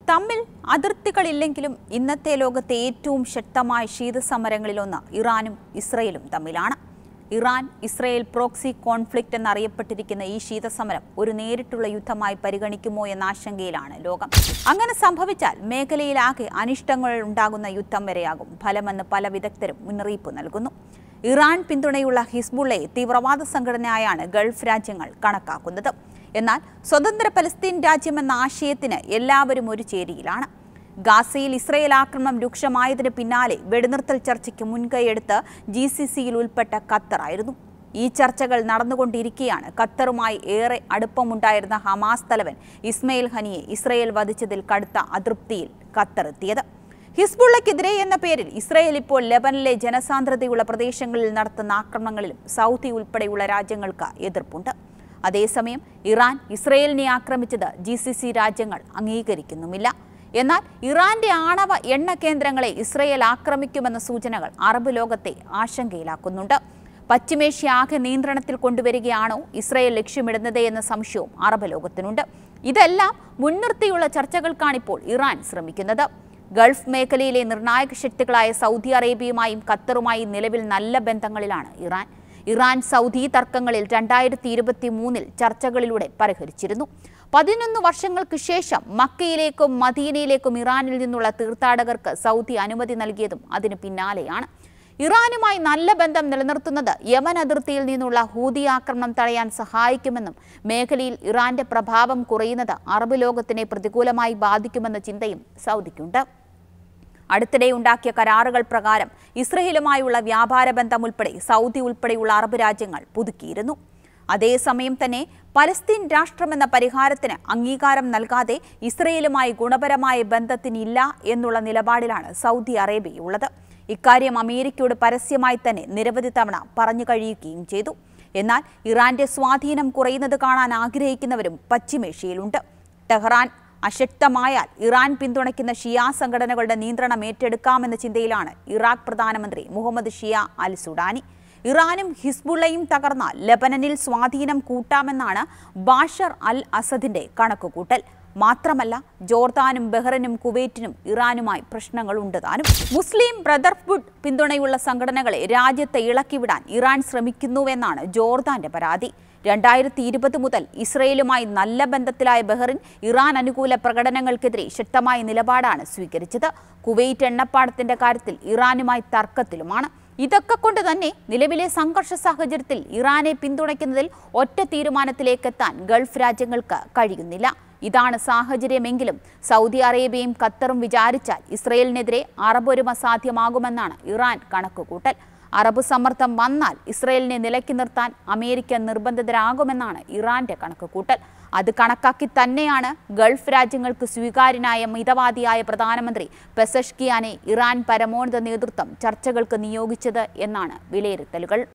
തമ്മിൽ അതിർത്തികളില്ലെങ്കിലും ഇന്നത്തെ ലോകത്തെ ഏറ്റവും ശക്തമായ ശീതസമരങ്ങളിലൊന്ന് ഇറാനും ഇസ്രയേലും തമ്മിലാണ് ഇറാൻ ഇസ്രയേൽ പ്രോക്സി കോൺഫ്ലിക്റ്റ് എന്നറിയപ്പെട്ടിരിക്കുന്ന ഈ ശീതസമരം ഒരു നേരിട്ടുള്ള യുദ്ധമായി പരിഗണിക്കുമോ എന്ന ആശങ്കയിലാണ് ലോകം അങ്ങനെ സംഭവിച്ചാൽ മേഖലയിലാകെ അനിഷ്ടങ്ങൾ ഉണ്ടാകുന്ന യുദ്ധം വരെയാകും ഫലമെന്ന് പല വിദഗ്ധരും മുന്നറിയിപ്പ് നൽകുന്നു ഇറാൻ പിന്തുണയുള്ള ഹിസ്ബുള്ളയെ തീവ്രവാദ സംഘടനയായാണ് ഗൾഫ് രാജ്യങ്ങൾ കണക്കാക്കുന്നത് എന്നാൽ സ്വതന്ത്ര പലസ്തീൻ രാജ്യമെന്ന ആശയത്തിന് എല്ലാവരും ഒരു ചേരിയിലാണ് ഗാസയിൽ ഇസ്രയേൽ ആക്രമണം രൂക്ഷമായതിന് പിന്നാലെ വെടിനിർത്തൽ ചർച്ചയ്ക്ക് മുൻകൈയെടുത്ത് ജി സി സിയിൽ ഉൾപ്പെട്ട ഖത്തറായിരുന്നു ഈ ചർച്ചകൾ നടന്നുകൊണ്ടിരിക്കെയാണ് ഖത്തറുമായി ഏറെ അടുപ്പമുണ്ടായിരുന്ന ഹമാസ് തലവൻ ഇസ്മയിൽ ഹനിയെ ഇസ്രയേൽ വധിച്ചതിൽ കടുത്ത അതൃപ്തിയിൽ ഖത്തർ എത്തിയത് ഹിസ്ബുള്ളക്കെതിരെ എന്ന പേരിൽ ഇസ്രയേൽ ഇപ്പോൾ ലെബനിലെ ജനസാന്ദ്രതയുള്ള പ്രദേശങ്ങളിൽ നടത്തുന്ന ആക്രമണങ്ങളിലും സൗദി ഉൾപ്പെടെയുള്ള രാജ്യങ്ങൾക്ക് എതിർപ്പുണ്ട് അതേസമയം ഇറാൻ ഇസ്രയേലിനെ ആക്രമിച്ചത് ജി സി സി രാജ്യങ്ങൾ അംഗീകരിക്കുന്നുമില്ല എന്നാൽ ഇറാന്റെ ആണവ എണ്ണ കേന്ദ്രങ്ങളെ ഇസ്രയേൽ ആക്രമിക്കുമെന്ന സൂചനകൾ അറബ് ലോകത്തെ ആശങ്കയിലാക്കുന്നുണ്ട് പശ്ചിമേഷ്യ ആകെ നിയന്ത്രണത്തിൽ കൊണ്ടുവരികയാണോ ഇസ്രയേൽ ലക്ഷ്യമിടുന്നത് എന്ന സംശയവും അറബ് ലോകത്തിനുണ്ട് ഇതെല്ലാം മുൻനിർത്തിയുള്ള ചർച്ചകൾക്കാണിപ്പോൾ ഇറാൻ ശ്രമിക്കുന്നത് ഗൾഫ് മേഖലയിലെ നിർണായക ശക്തികളായ സൗദി അറേബ്യയുമായും ഖത്തറുമായും നിലവിൽ നല്ല ബന്ധങ്ങളിലാണ് ഇറാൻ ഇറാൻ സൗദി തർക്കങ്ങളിൽ രണ്ടായിരത്തി ഇരുപത്തി മൂന്നിൽ ചർച്ചകളിലൂടെ പരിഹരിച്ചിരുന്നു പതിനൊന്ന് വർഷങ്ങൾക്ക് ശേഷം മക്കയിലേക്കും മദീനയിലേക്കും ഇറാനിൽ നിന്നുള്ള തീർത്ഥാടകർക്ക് സൗദി അനുമതി നൽകിയതും അതിന് പിന്നാലെയാണ് ഇറാനുമായി നല്ല ബന്ധം നിലനിർത്തുന്നത് യമൻ അതിർത്തിയിൽ നിന്നുള്ള ഹൂതി ആക്രമണം തടയാൻ സഹായിക്കുമെന്നും മേഖലയിൽ ഇറാന്റെ പ്രഭാവം കുറയുന്നത് അറബ് ലോകത്തിനെ പ്രതികൂലമായി ബാധിക്കുമെന്ന ചിന്തയും സൗദിക്കുണ്ട് അടുത്തിടെ ഉണ്ടാക്കിയ കരാറുകൾ പ്രകാരം ഇസ്രയേലുമായുള്ള വ്യാപാര ബന്ധം ഉൾപ്പെടെ സൗദി ഉൾപ്പെടെയുള്ള അറബ് രാജ്യങ്ങൾ പുതുക്കിയിരുന്നു അതേസമയം തന്നെ പലസ്തീൻ രാഷ്ട്രമെന്ന പരിഹാരത്തിന് അംഗീകാരം നൽകാതെ ഇസ്രയേലുമായി ഗുണപരമായ ബന്ധത്തിനില്ല എന്നുള്ള നിലപാടിലാണ് സൗദി അറേബ്യയുള്ളത് ഇക്കാര്യം അമേരിക്കയോട് പരസ്യമായി തന്നെ നിരവധി തവണ പറഞ്ഞു കഴിയുകയും ചെയ്തു എന്നാൽ ഇറാന്റെ സ്വാധീനം കുറയുന്നത് കാണാൻ ആഗ്രഹിക്കുന്നവരും പശ്ചിമേഷ്യയിലുണ്ട് ടെഹ്റാൻ അശക്തമായാൽ ഇറാൻ പിന്തുണയ്ക്കുന്ന ഷിയ സംഘടനകളുടെ നിയന്ത്രണം ഏറ്റെടുക്കാമെന്ന ചിന്തയിലാണ് ഇറാഖ് പ്രധാനമന്ത്രി മുഹമ്മദ് ഷിയ അൽ സുഡാനി ഇറാനും ഹിസ്ബുള്ളയും തകർന്നാൽ ലെബനനിൽ സ്വാധീനം കൂട്ടാമെന്നാണ് ബാഷർ അൽ അസദിന്റെ കണക്കുകൂട്ടൽ മാത്രമല്ല ജോർദാനും ബഹ്റൈനും കുവൈറ്റിനും ഇറാനുമായി പ്രശ്നങ്ങളുണ്ട് താനും മുസ്ലിം ബ്രദർഹുഡ് പിന്തുണയുള്ള സംഘടനകളെ രാജ്യത്തെ ഇളക്കിവിടാൻ ഇറാൻ ശ്രമിക്കുന്നുവെന്നാണ് ജോർദാന്റെ പരാതി രണ്ടായിരത്തി ഇരുപത് മുതൽ ഇസ്രയേലുമായി നല്ല ബന്ധത്തിലായ ബഹ്റിൻ ഇറാൻ അനുകൂല പ്രകടനങ്ങൾക്കെതിരെ ശക്തമായ നിലപാടാണ് സ്വീകരിച്ചത് കുവൈറ്റ് എണ്ണപ്പാടത്തിന്റെ കാര്യത്തിൽ ഇറാനുമായി തർക്കത്തിലുമാണ് ഇതൊക്കെ കൊണ്ട് തന്നെ നിലവിലെ സംഘർഷ സാഹചര്യത്തിൽ ഇറാനെ പിന്തുണയ്ക്കുന്നതിൽ ഒറ്റ തീരുമാനത്തിലേക്കെത്താൻ ഗൾഫ് രാജ്യങ്ങൾക്ക് കഴിയുന്നില്ല ഇതാണ് സാഹചര്യമെങ്കിലും സൗദി അറേബ്യയും ഖത്തറും വിചാരിച്ചാൽ ഇസ്രയേലിനെതിരെ അറബ് ഒരുമ സാധ്യമാകുമെന്നാണ് ഇറാൻ കണക്കുകൂട്ടൽ അറബ് സമ്മർദ്ദം വന്നാൽ ഇസ്രയേലിനെ നിലയ്ക്ക് നിർത്താൻ അമേരിക്ക നിർബന്ധിതരാകുമെന്നാണ് ഇറാന്റെ കണക്കുകൂട്ടൽ അത് കണക്കാക്കി തന്നെയാണ് ഗൾഫ് രാജ്യങ്ങൾക്ക് സ്വീകാര്യനായ മിതവാദിയായ പ്രധാനമന്ത്രി പെസഷ്കിയാനെ ഇറാൻ പരമോന്നത നേതൃത്വം ചർച്ചകൾക്ക് നിയോഗിച്ചത് എന്നാണ് വിലയിരുത്തലുകൾ